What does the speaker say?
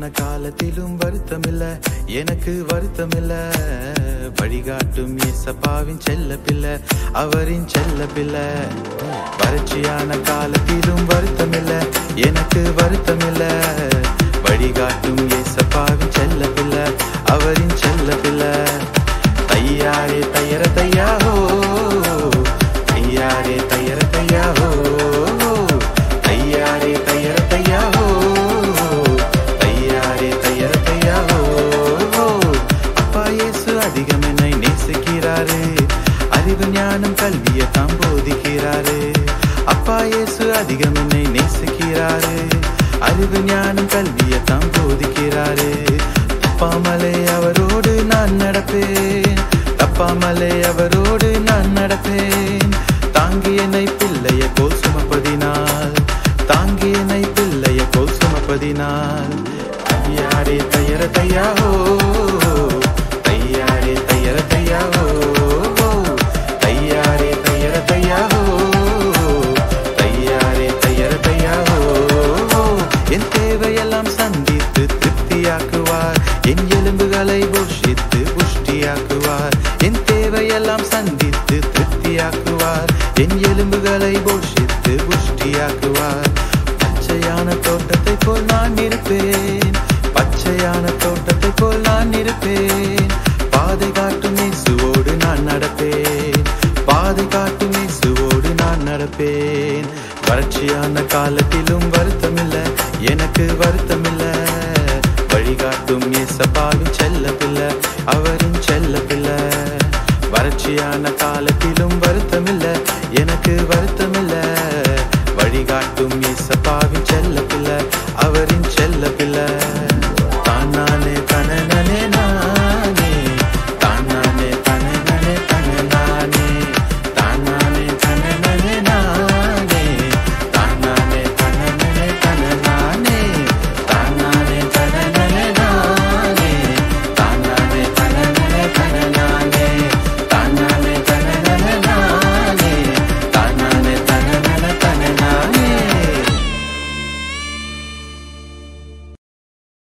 வறட்சியான காலத்திலும் வருத்தமில்ல எனக்கு வருத்தமில்ல வழிகாட்டும் இயேசப்பாவின் செல்ல பிள்ளை அவரின் செல்ல பிள்ளை வறட்சியான காலத்திலும் வருத்தமில்ல எனக்கு வருத்தமில்ல வழிகாட்டும் இயேசப்பாவின் செல்ல பிள்ளை அவரின் செல்ல பிள்ளை தையாரே தையர தையாஹோ தையாரே தையர தையாஹோ தையாரே தையர தையாஹோ தையாரே தையர தையாஹோ அப்பா இயேசு அதிகம் என்னை நேசிக்கிறாரு அறிவு ஞானம் கல்வியை தாம் போதிக்கிறாரு அப்பா இயேசு அதிகம் என்னை நேசிக்கிறாரு அறிவு ஞானம் கல்வியை தாம் போதிக்கிறாரு தப்பாமலே அவரோடு நான் நடப்பேன் தப்பாமலே அவரோடு நான் நடப்பேன் தாங்கி என்னை பிள்ளைய போல் சுமப்பதினால் தாங்கி என்னை பிள்ளைய போல் சுமப்பதினால் தையாரே தையர தையாஹோ தையாரே தையர தையாஹோ தையாரே தையர தையாஹோ தையாரே தையர தையாஹோ என் தேவையெல்லாம் சந்தித்து திருப்தியாக்குவார் என் எலும்புகளை போஷித்து புஷ்டியாக்குவார் என் தேவையெல்லாம் சந்தித்து திருப்தியாக்குவார் என் எலும்புகளை போஷித்து புஷ்டியாக்குவார் பச்சையான தோட்டத்தை போல் நான் இருப்பேன் பச்சையான தோட்டத்தை போல் நான் இருப்பேன் பாதை காட்டும் இயேசுவோடு நான் நடப்பேன் பாதை காட்டும் இயேசுவோடு நான் நடப்பேன் வறட்சியான காலத்திலும் வருத்தமில்ல எனக்கு வருத்தமில்ல வழிகாட்டும் இயேசப்பாவின் செல்ல பிள்ளை அவரின் செல்ல பிள்ளை வறட்சியான காலத்திலும் வருத்தமில்ல எனக்கு வருத்தமில்ல வழிகாட்டும் இயேசப்பாவின் செல்ல